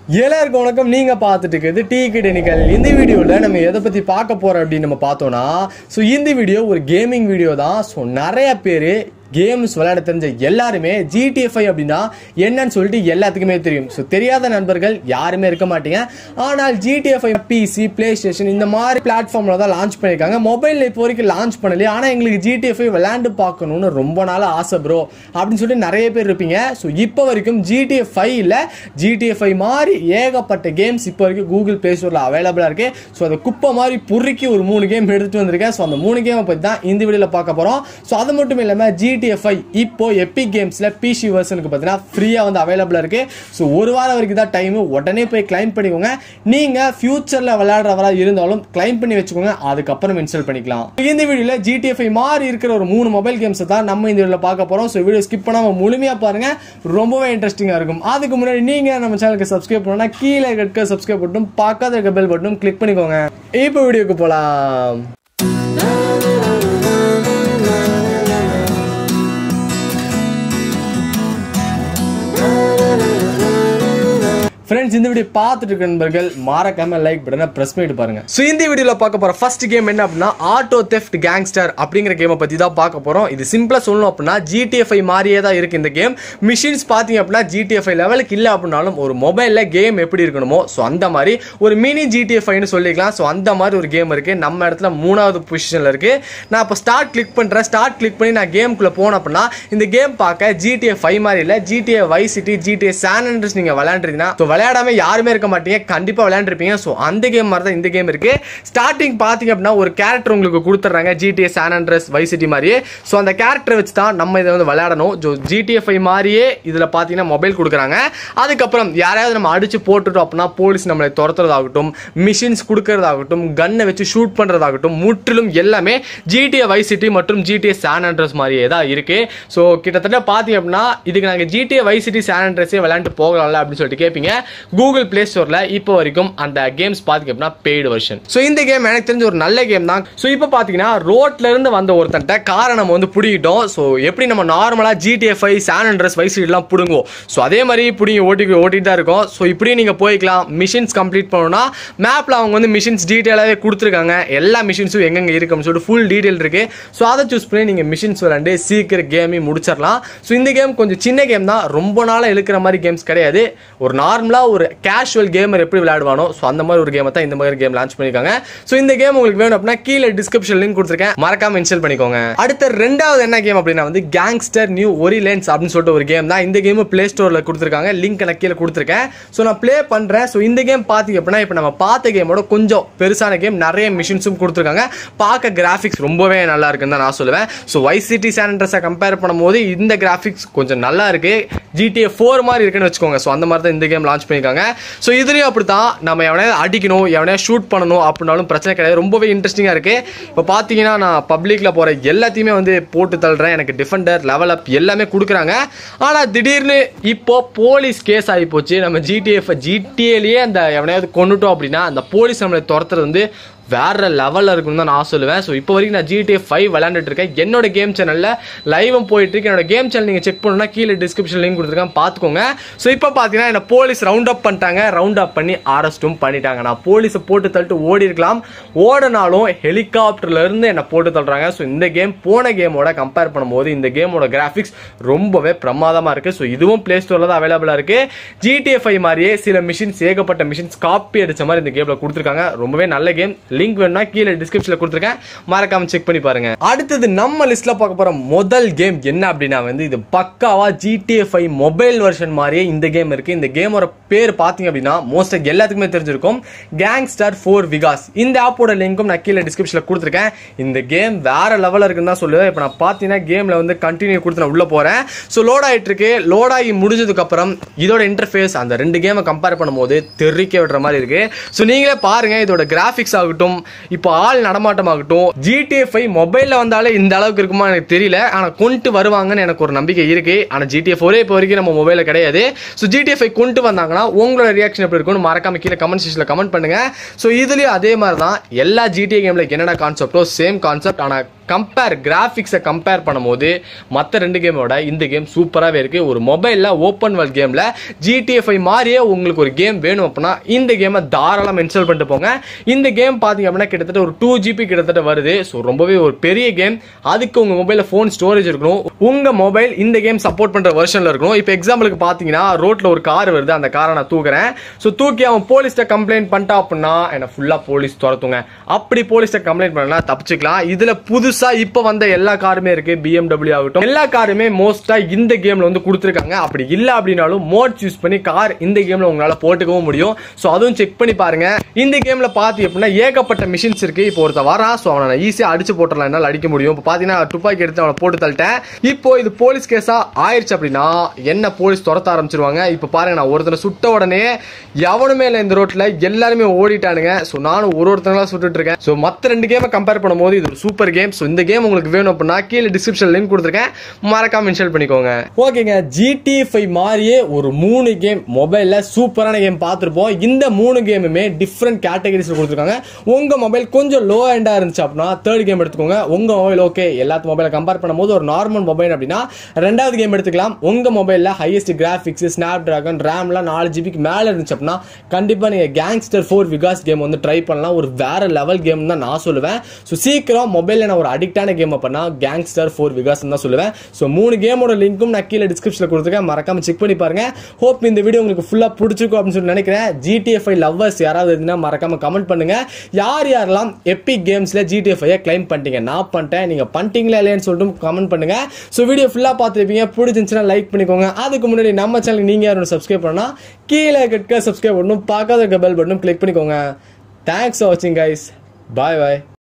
எல்லாருக்கும் வணக்கம் நீங்க பார்த்துட்டு இருக்கிறது டீ கிடனிக்கல் இந்த வீடியோவில் நம்ம எதை பத்தி பார்க்க போறோம் அப்படின்னு நம்ம பார்த்தோம்னா ஸோ இந்த வீடியோ ஒரு கேமிங் வீடியோ தான் ஸோ நிறைய பேர் கேம்ஸ் விளையாட தெரிஞ்ச எல்லாருமே ஜிடிஎஃப்ஐ அப்படின்னா என்னன்னு சொல்லிட்டு எல்லாத்துக்குமே தெரியும் ஸோ தெரியாத நண்பர்கள் யாருமே இருக்க மாட்டீங்க ஆனால் ஜிடிஎஃப்ஐ பிசி பிளே ஸ்டேஷன் இந்த மாதிரி பிளாட்ஃபார்ம்ல தான் லான்ச் பண்ணியிருக்காங்க மொபைலில் இப்போ வரைக்கும் லான்ச் பண்ணலையே ஆனால் எங்களுக்கு ஜிடிஎஃப்ஐ விளையாண்டு பார்க்கணும்னு ரொம்ப நாள் ஆசை ப்ரோ அப்படின்னு சொல்லிட்டு நிறைய பேர் இருப்பீங்க ஸோ இப்போ வரைக்கும் ஜிடிஎஃப் ஃபைவ்ல ஜிடிஎஃப்ஐ மாதிரி ஏகப்பட்ட கேம்ஸ் இப்போ வரைக்கும் கூகுள் பிளே ஸ்டோரில் அவைலபிளாக இருக்கு ஸோ அதை குப்பை மாதிரி புறுக்கி ஒரு மூணு கேம் எடுத்துட்டு வந்திருக்கேன் ஸோ அந்த மூணு கேமை பற்றி தான் இந்த வீடியோவில் பார்க்க போகிறோம் ஸோ அது மட்டும் இல்லாமல் ஜிடிஎஃப்ஐ இப்போ எபிக் கேம்ஸில் பிசி வெர்ஷனுக்கு பார்த்தீங்கன்னா ஃப்ரீயாக வந்து அவைலபிளாக இருக்கு ஸோ ஒரு வாரம் வரைக்கும் தான் டைம் உடனே போய் கிளைம் பண்ணிக்கோங்க நீங்கள் ஃபியூச்சரில் விளையாடுறவரா இருந்தாலும் கிளைம் பண்ணி வச்சுக்கோங்க அதுக்கப்புறம் இன்ஸ்டால் பண்ணிக்கலாம் இந்த வீடியோவில் ஜிடிஎஃப்ஐ மாதிரி இருக்கிற ஒரு மூணு மொபைல் கேம்ஸை தான் நம்ம இந்த வீடியோவில் பார்க்க போகிறோம் ஸோ வீடியோ ஸ்கிப் பண்ணாமல் முழுமையாக பாருங்க ரொம்பவே இன்ட்ரெஸ்டிங்காக இருக்கும் அதுக்கு முன்னாடி நீங்கள் நம்ம சேனலுக்கு சப்ஸ்கிரைப் பண்ணா கீழே இருக்க சப்ஸ்கிரைப் பட்டும் பக்கத்தில் இருக்க பெல் பட்டும் கிளிக் பண்ணிக்கோங்க இப்போ வீடியோக்கு போகலாம் ஃப்ரெண்ட்ஸ் இந்த வீடியோ பார்த்துட்டு இருக்க நண்பர்கள் மறக்காம லைக் பட்டனை பிரஸ் பண்ணிட்டு பாருங்க ஸோ இந்த வீடியோவில் பார்க்க போற ஃபர்ஸ்ட் கேம் என்ன அப்படின்னா ஆட்டோ தெஃப்ட் கேங்ஸ்டர் அப்படிங்கிற கேமை பத்தி தான் பார்க்க போறோம் இது சிம்பிளா சொல்லணும் அப்படின்னா ஜிடிஎஃப்ஐ மாதிரியே தான் இருக்கு இந்த கேம் மிஷின்ஸ் பார்த்தீங்க அப்படின்னா ஜிடிஎஃப்ஐ லெவலுக்கு இல்லை அப்படின்னாலும் ஒரு மொபைலில் கேம் எப்படி இருக்கணுமோ ஸோ அந்த மாதிரி ஒரு மினி ஜிடிஎஃப்ஐன்னு சொல்லிக்கலாம் ஸோ அந்த மாதிரி ஒரு கேம் இருக்கு நம்ம இடத்துல மூணாவது பொசிஷனில் இருக்கு நான் இப்போ ஸ்டார்ட் கிளிக் பண்றேன் ஸ்டார்ட் கிளிக் பண்ணி நான் கேம்குள்ள போனேன் அப்படின்னா இந்த கேம் பார்க்க ஜிடிஎஃப் ஃபைவ் மாதிரி இல்லை GTA vice city GTA San Andreas நீங்க விளையாண்டுருந்தீங்கன்னா ஸோ விளையாடாம யாருமே இருக்க மாட்டீங்க கண்டிப்பா விளையாண்டுருப்பீங்க ஸோ அந்த கேம் மாதிரி தான் இந்த கேம் இருக்கு ஸ்டார்டிங் பார்த்தீங்க அப்படின்னா ஒரு கேரக்டர் உங்களுக்கு கொடுத்துட்றாங்க GTA San Andreas vice city மாதிரியே ஸோ அந்த கேரக்டரை வச்சு தான் நம்ம இதை வந்து விளையாடணும் ஸோ ஜிடிஎஃப் ஃபைவ் மாதிரியே இதில் பார்த்தீங்கன்னா மொபைல் கொடுக்குறாங்க அதுக்கப்புறம் யாரையாவது நம்ம அடிச்சு போட்டுட்டோம் அப்படின்னா போலீஸ் நம்மளை துரத்துறதாகட்டும் மிஷின்ஸ் கொடுக்கறதாகட்டும் கன்னை வச்சு ஷூட் பண்ணுறதாகட்டும் முற்றிலும் எல்லாமே ஜிடிஏ வை சிட்டி மற்றும் ஜிடிஏ சான் அண்ட்ரஸ் மாதிரியே தான் இருக்கு ஸோ கிட்டத்தட்ட பார்த்தீங்க அப்படின்னா இதுக்கு நாங்கள் ஜிடிஏ வை சிட்டி சான் அண்ட்ரஸே விளையாண்டு போகலாம்ல அப்படின்னு சொல்லிட்டு கேட்பீங்க கூகுள் பிளே ஸ்டோரில் இப்போ வரைக்கும் அந்த கேம்ஸ் பார்த்தீங்க அப்படின்னா பெய்டு வெர்ஷன் ஸோ இந்த கேம் எனக்கு தெரிஞ்ச ஒரு நல்ல கேம் தான் ஸோ இப்போ பார்த்தீங்கன்னா ரோட்ல இருந்து வந்த ஒருத்தன்ட்ட காரை நம்ம வந்து பிடிக்கிட்டோம் ஸோ எப்படி நம்ம நார்மலாக ஜிடிஎஃப்ஐ சான் அண்ட்ரஸ் வைசிலாம் பிடுங்குவோம் ஸோ அதே மாதிரி பிடிங்க ஓட்டி ஓட்டிட்டு தான் இருக்கும் ஸோ இப்படியே நீங்கள் போய்க்கலாம் மிஷின்ஸ் கம்ப்ளீட் பண்ணணும்னா மேப்பில் அவங்க வந்து மிஷின்ஸ் டீட்டெயிலாகவே கொடுத்துருக்காங்க எல்லா மிஷின்ஸும் எங்கெங்கே இருக்குன்னு சொல்லிட்டு ஃபுல் டீட்டெயில் இருக்கு ஸோ அதை சூஸ் பண்ணி நீங்கள் மிஷின்ஸ் விளாண்டு சீக்கிரம் கேமையும் முடிச்சிடலாம் ஸோ இந்த கேம் கொஞ்சம் சின்ன கேம் தான் ரொம்ப நாளாக இழுக்கிற மாதிரி கேம்ஸ் கிடையாது ஒரு நார்மலாக ஒரு கேஷுவல் கேமர் எப்படி விளையாடுவானோ ஸோ அந்த மாதிரி ஒரு கேமை தான் இந்த மாதிரி கேம் லான்ச் பண்ணியிருக்காங்க ஸோ இந்த கேம் உங்களுக்கு வேணும் அப்படின்னா கீழே டிஸ்கிரிப்ஷன் லிங்க் கொடுத்துருக்கேன் மறக்காம இன்ஸ்டால் பண்ணிக்கோங்க அடுத்த ரெண்டாவது என்ன கேம் அப்படின்னா வந்து கேங்ஸ்டர் நியூ ஒரிலென்ஸ் அப்படின்னு சொல்லிட்டு ஒரு கேம் தான் இந்த கேம் பிளே ஸ்டோரில் கொடுத்துருக்காங்க லிங்க் நான் கீழே கொடுத்துருக்கேன் ஸோ நான் ப்ளே பண்ணுறேன் ஸோ இந்த கேம் பார்த்தீங்க அப்படின்னா இப்போ நம்ம பார்த்த கேமோட கொஞ்சம் பெருசான கேம் நிறைய மிஷின்ஸும் கொடுத்துருக்காங்க பார்க்க கிராஃபிக்ஸ் ரொம்பவே நல்லா இருக்குன்னு தான் நான் சொல்லுவேன் ஸோ வைசிட்டி சானண்ட்ரஸை கம்பேர் பண்ணும்போது இந்த கிராஃபிக்ஸ் கொஞ்சம் நல்லா இருக்கு ஜிடிஏ ஃபோர் மாதிரி இருக்குன்னு வச்சுக்கோங்க ஸோ அந்த மாதிரி தான் இந்த கேம் லான்ச் பண்ணியிருக்காங்க ஸோ இதுலேயும் அப்படி தான் நம்ம எவனையாவது அடிக்கணும் எவனையா ஷூட் பண்ணணும் அப்படின்னாலும் பிரச்சனை கிடையாது ரொம்பவே இன்ட்ரெஸ்டிங்காக இருக்குது இப்போ பார்த்தீங்கன்னா நான் பப்ளிக்கில் போகிற எல்லாத்தையுமே வந்து போட்டு தள்ளுறேன் எனக்கு டிஃபெண்டர் லெவல் அப் எல்லாமே கொடுக்குறாங்க ஆனால் திடீர்னு இப்போ போலீஸ் கேஸ் ஆகி போச்சு நம்ம ஜிடிஎஃப் ஜிடிஏலேயே அந்த எவனையாவது கொண்டுட்டோம் அப்படின்னா அந்த போலீஸ் நம்மளை துரத்துறது வந்து வேற லெவலில் இருக்குன்னு தான் நான் சொல்லுவேன் ஸோ இப்போ வரைக்கும் நான் ஜிடிஎஃப் ஃபைவ் விளையாண்டுட்டு இருக்கேன் என்னோட கேம் சேனலில் லைவும் போயிட்டு இருக்கு என்னோட கேம் சேனல் நீங்கள் செக் பண்ணணும்னா கீழே டிஸ்கிரிப்ஷன் லிங்க் கொடுத்துருக்கேன் பார்த்துக்கோங்க ஸோ இப்போ பார்த்தீங்கன்னா என்ன போலீஸ் ரவுண்ட் அப் பண்ணிட்டாங்க ரவுண்ட் அப் பண்ணி அரெஸ்ட்டும் பண்ணிட்டாங்க நான் போலீஸை போட்டு தள்ளிட்டு ஓடி இருக்கலாம் ஓடினாலும் ஹெலிகாப்டர்ல இருந்து என்னை போட்டு தள்ளுறாங்க ஸோ இந்த கேம் போன கேமோட கம்பேர் பண்ணும்போது இந்த கேமோட கிராஃபிக்ஸ் ரொம்பவே பிரமாதமாக இருக்குது ஸோ இதுவும் பிளே ஸ்டோரில் தான் அவைலபிளாக இருக்குது ஜிடிஎஃப் ஃபைவ் மாதிரியே சில மிஷின்ஸ் ஏகப்பட்ட மிஷின்ஸ் காப்பி அடிச்ச மாதிரி இந்த கேமில் கொடுத்துருக்காங்க ரொம்பவே நல்ல கேம் லிங்க் வேணும்னா கீழே டிஸ்கிரிப்ஷன்ல கொடுத்துருக்கேன் மறக்காம செக் பண்ணி பாருங்க அடுத்தது நம்ம லிஸ்ட்ல பார்க்க போற முதல் கேம் என்ன அப்படின்னா வந்து இது பக்காவா ஜிடிஎஃப் ஐ மொபைல் வெர்ஷன் மாதிரியே இந்த கேம் இருக்கு இந்த கேமோட பேர் பாத்தீங்க அப்படின்னா மோஸ்ட் எல்லாத்துக்குமே தெரிஞ்சிருக்கும் கேங்ஸ்டர் ஃபோர் விகாஸ் இந்த ஆப்போட லிங்க்கும் நான் கீழே டிஸ்கிரிப்ஷன்ல கொடுத்துருக்கேன் இந்த கேம் வேற லெவலில் இருக்குன்னு தான் சொல்லுவேன் இப்போ நான் பார்த்தீங்கன்னா கேம்ல வந்து கண்டினியூ கொடுத்து நான் உள்ள போறேன் ஸோ லோட் ஆயிட்டு இருக்கு லோட் ஆகி முடிஞ்சதுக்கு அப்புறம் இதோட இன்டர்ஃபேஸ் அந்த ரெண்டு கேமை கம்பேர் பண்ணும்போது தெரிக்க விடுற மாதிரி இருக்கு ஸோ நீங்களே பாருங்க இதோட கிராஃபிக்ஸ் ஆகட்டும் இப்போ ஆள் நடமாட்டம் ஆகட்டும் ஜிடிஎஃப் ஐ மொபைலில் வந்தாலே இந்த அளவுக்கு இருக்குமா எனக்கு தெரியல ஆனால் கொண்டு வருவாங்கன்னு எனக்கு ஒரு நம்பிக்கை இருக்கு ஆனால் ஜிடிஎஃப் ஒரே இப்போ வரைக்கும் நம்ம மொபைலில் கிடையாது ஸோ ஜிடிஎஃப் ஐ கொண்டு வந்தாங்கன்னா உங்களோட ரியாக்ஷன் எப்படி இருக்கும்னு மறக்காம கீழே கமெண்ட் செக்ஷனில் கமெண்ட் பண்ணுங்க ஸோ இதுலயும் அதே மாதிரி தான் எல்லா ஜிடிஏ கேம்ல என்னென்ன கான்செப்டோ சேம் கான்செப்ட் ஆனால் கம்பேர் கிராஃபிக்ஸை கம்பேர் பண்ணும்போது மற்ற ரெண்டு கேமோட இந்த கேம் சூப்பராகவே இருக்குது ஒரு மொபைலில் ஓப்பன் வேர்ல்ட் கேமில் ஜிடிஎஃப்ஐ மாதிரியே உங்களுக்கு ஒரு கேம் வேணும் அப்படின்னா இந்த கேமை தாராளமாக இன்ஸ்டால் பண்ணிட்டு போங்க இந்த கேம் பார்த்தீங்க அப்படின்னா கிட்டத்தட்ட ஒரு டூ ஜிபி கிட்டத்தட்ட வருது ஸோ ரொம்பவே ஒரு பெரிய கேம் அதுக்கு உங்கள் மொபைலில் ஃபோன் ஸ்டோரேஜ் இருக்கணும் உங்கள் மொபைல் இந்த கேம் சப்போர்ட் பண்ணுற வெர்ஷனில் இருக்கணும் இப்போ எக்ஸாம்பிளுக்கு பார்த்தீங்கன்னா ரோட்டில் ஒரு கார் வருது அந்த காரை நான் தூக்குறேன் ஸோ தூக்கி அவன் போலீஸ்ட்ட கம்ப்ளைண்ட் பண்ணிட்டா அப்படின்னா என்னை ஃபுல்லாக போலீஸ் துரத்துங்க அப்படி போலீஸ்ட்ட கம்ப்ளைண்ட் பண்ணலாம் தப்பிச்சுக்கலாம் இதில் புதுசாக இப்போ வந்த எல்லா காருமே இருக்கு பிஎம்டபிள்யூ ஆகட்டும் எல்லா காருமே மோஸ்ட்டாக இந்த கேமில் வந்து கொடுத்துருக்காங்க அப்படி இல்லை அப்படின்னாலும் மோட்ஸ் யூஸ் பண்ணி கார் இந்த கேமில் உங்களால் போட்டுக்கவும் முடியும் ஸோ அதுவும் செக் பண்ணி பாருங்க இந்த கேமில் பார்த்து அப்படின்னா ஏகப்பட்ட மிஷின்ஸ் இருக்கு இப்போ ஒருத்த வரான் ஸோ அவனை ஈஸியாக அடிச்சு போட்டுடலாம் என்னால் அடிக்க முடியும் இப்போ பார்த்தீங்கன்னா துப்பாக்கி எடுத்து அவனை போட்டு தள்ளிட்டேன் இப்போ இது போலீஸ் கேஸாக ஆயிடுச்சு அப்படின்னா என்ன போலீஸ் துரத்த ஆரம்பிச்சிருவாங்க இப்போ பாருங்க நான் ஒருத்தனை சுட்ட உடனே எவனுமே இல்லை இந்த ரோட்டில் எல்லாருமே ஓடிட்டானுங்க ஸோ நானும் ஒரு ஒருத்தங்களா சுட்டுட்டு இருக்கேன் ஸோ மற்ற ரெண்டு கேமை கம்பேர் பண்ணும்போது இது ஒரு சூப்பர் கேம் ஸோ இந்த கேம் உங்களுக்கு வேணும் அப்படின்னா கீழே டிஸ்கிரிப்ஷன் லிங்க் கொடுத்துருக்கேன் மறக்காம இன்ஸ்டால் பண்ணிக்கோங்க ஓகேங்க ஜிடி ஃபைவ் மாதிரியே ஒரு மூணு கேம் மொபைலில் சூப்பரான கேம் பார்த்துருப்போம் இந்த மூணு கேமுமே டிஃப்ரெண்ட் கேட்டகரிஸில் கொடுத்துருக்காங்க உங்கள் மொபைல் கொஞ்சம் லோ ஹேண்டாக இருந்துச்சு அப்படின்னா தேர்ட் கேம் எடுத்துக்கோங்க உங்கள் மொபைல் ஓகே எல்லாத்து மொபைலை கம்பேர் பண்ணும்போது ஒரு நார்மல் மொபைல் அப்படின்னா ரெண்டாவது கேம் எடுத்துக்கலாம் உங்கள் மொபைலில் ஹையஸ்ட் கிராஃபிக்ஸ் ஸ்னாப் ட்ராகன் ரேம்லாம் நாலு ஜிபிக்கு மேலே இருந்துச்சு அப்படின்னா கண்டிப்பாக நீங்கள் கேங்ஸ்டர் ஃபோர் விகாஸ் கேம் வந்து ட்ரை பண்ணலாம் ஒரு வேற லெவல் கேம் தான் நான் சொல்லுவேன் ஸோ சீக்கிரம் மொபைலில் நான் ஒரு அடிக்டான கேம் பண்ணா கேங்ஸ்டர் ஃபோர் விகாஸ் தான் சொல்லுவேன் ஸோ மூணு கேமோட லிங்க்கும் நான் கீழே டிஸ்கிரிப்ஷனில் கொடுத்துருக்கேன் மறக்காம செக் பண்ணி பாருங்க ஹோப் இந்த வீடியோ உங்களுக்கு ஃபுல்லாக பிடிச்சிருக்கும் அப்படின்னு சொல்லி நினைக்கிறேன் ஜிடிஎஃப்ஐ லவ்வர்ஸ் யாராவது இருந்தா மறக்காம கமெண்ட் பண்ணுங்க யார் யாரெல்லாம் எப்பிக் கேம்ஸ்ல ஜிடிஎஃப்ஐ கிளைம் பண்ணிட்டீங்க நான் பண்ணிட்டேன் நீங்க பண்ணிட்டீங்களா இல்லையான்னு சொல்லிட்டு கமெண்ட் பண்ணுங்க ஸோ வீடியோ ஃபுல்லாக பார்த்துருப்பீங்க பிடிச்சிருந்துச்சுன்னா லைக் பண்ணிக்கோங்க அதுக்கு முன்னாடி நம்ம சேனல் நீங்க யாரும் சப்ஸ்கிரைப் பண்ணா கீழே கட்க சப்ஸ்கிரைப் பண்ணணும் பார்க்காத பெல் பட்டனும் கிளிக் பண்ணிக்கோங்க தேங்க்ஸ் ஃபார் வாட்சிங் கைஸ் பாய் பாய்